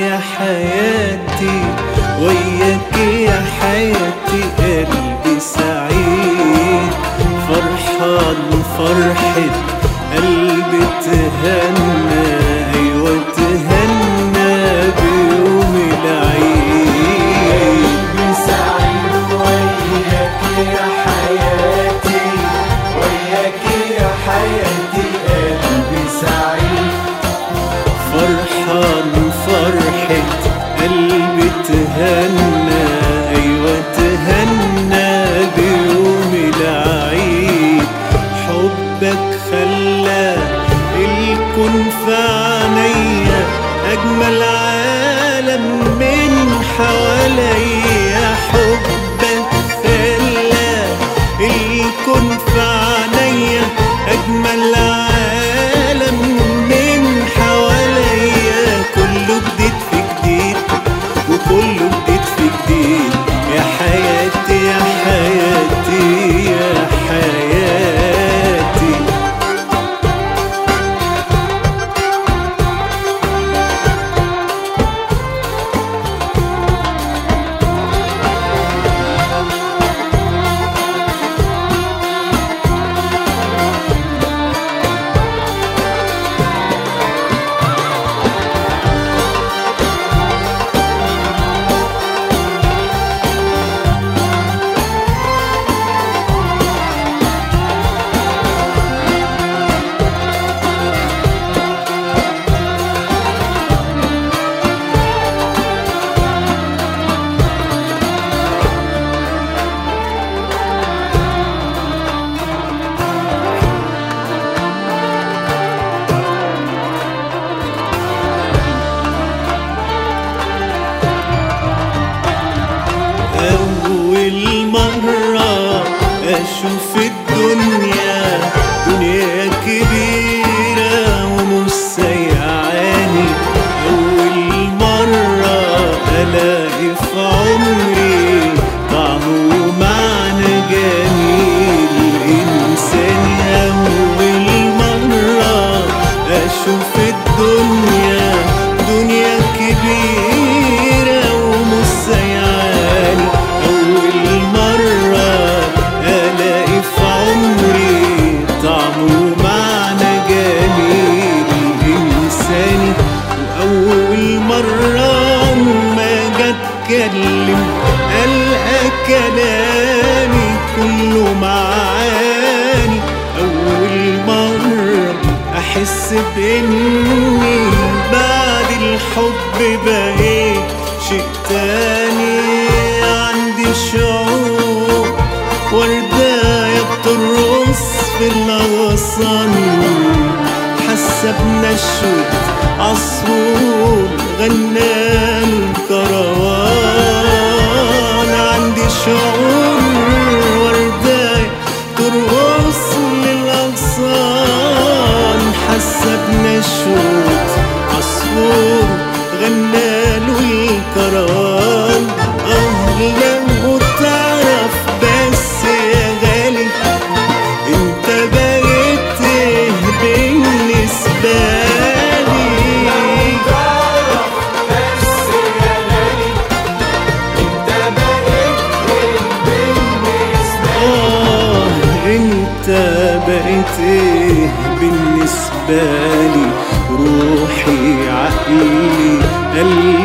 يا حياتي وياك يا حياتي قلبي سعيد فرحان فرحة قلبي تهنى أيوة تهنى بيوم العيد قلبي سعيد وياك يا حياتي وياك يا حياتي قلبي سعيد فرحان فرحة قلبي تهنى أيوة تهنى بيوم العيد حبك خلى الكون في عينيا أجمل عالم من حواليا حبك خلى الكون في عينيا أجمل عالم من حواليا كله جديد في جديد وكله جديد في جديد يا حياتي يا حياتي يا حياتي أول مرة أشوف الدنيا دنيا كبيرة ومش سيعاني أول مرة ألاقي في عمري طعم ومعنى جميل إنسان أول مرة أشوف الدنيا دنيا كبيرة ومش سيعاني أول مرة ألاقي في عمري طعم ومعنى جميل إنساني وأول مرة ما جت أتكلم ألقى كلامي كله معاني أول مرة أحس بإني بعد الحب بقيت شيء تاني عندي شعور ورداية بترقص في الأغصان حاسة بنشوة عصفور غنان كروان عندي شعور ورداية ترقص للأغصان حاسة بنشوة عصفور غناله الكروان أهلا وتعرف بس يا غالي انت بقيت ايه بالنسبة لي تعرف بس يا غالي انت بقيت ايه بالنسبة آه انت بقيت ايه بالنسبة لي روحي عقلي قلبي